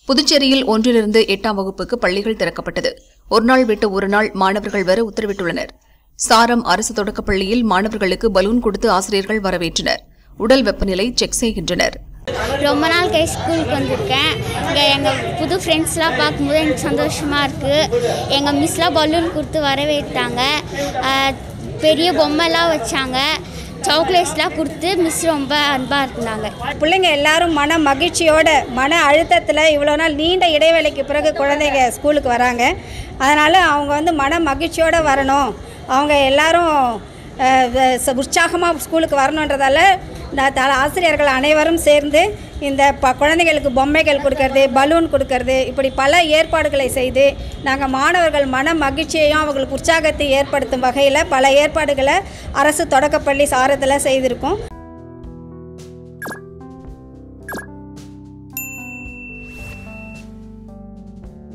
புதுச்சேரியில் ஒன்றிலிருந்து எட்டாம் வகுப்புக்கு பள்ளிகள் திறக்கப்பட்டது ஒருநாள் விட்டு ஒருநாள் மாணவர்கள் வர உத்தரவிட்டுள்ளனர் சாரம் அரசு தொடக்கப் பள்ளியில் மாணவர்களுக்கு பலூன் கொடுத்து ஆசிரியர்கள் வரவேற்றனர் உடல் வெப்பநிலை செக் செய்கின்றனர் ரொம்ப நாள் கை ஸ்கூலுக்கு வந்திருக்கேன் இங்கே எங்கள் புது ஃப்ரெண்ட்ஸ்லாம் பார்க்கும்போது எனக்கு சந்தோஷமாக இருக்குது எங்கள் மிஸ்லாம் பலூன் கொடுத்து வரவேற்றாங்க ஆஹ் பெரிய பொம்மைலாம் வச்சாங்க சாக்லேட்ஸ்லாம் கொடுத்து மிஸ் ரொம்ப அன்பாக இருந்தாங்க பிள்ளைங்க எல்லாரும் மன மகிழ்ச்சியோட மன அழுத்தத்தில் இவ்வளோ நாள் நீண்ட இடைவேளைக்கு பிறகு குழந்தைங்க ஸ்கூலுக்கு வராங்க அதனால் அவங்க வந்து மன மகிழ்ச்சியோடு வரணும் அவங்க எல்லாரும் உற்சாகமாக ஸ்கூலுக்கு வரணுன்றதால நான் த ஆசிரியர்கள் அனைவரும் சேர்ந்து இந்த ப குழந்தைகளுக்கு பொம்மைகள் கொடுக்கறது பலூன் கொடுக்கறது இப்படி பல ஏற்பாடுகளை செய்து நாங்கள் மாணவர்கள் மன மகிழ்ச்சியையும் அவங்களுக்கு உற்சாகத்தை ஏற்படுத்தும் வகையில் பல ஏற்பாடுகளை அரசு தொடக்கப்பள்ளி சாரத்தில் செய்திருக்கோம்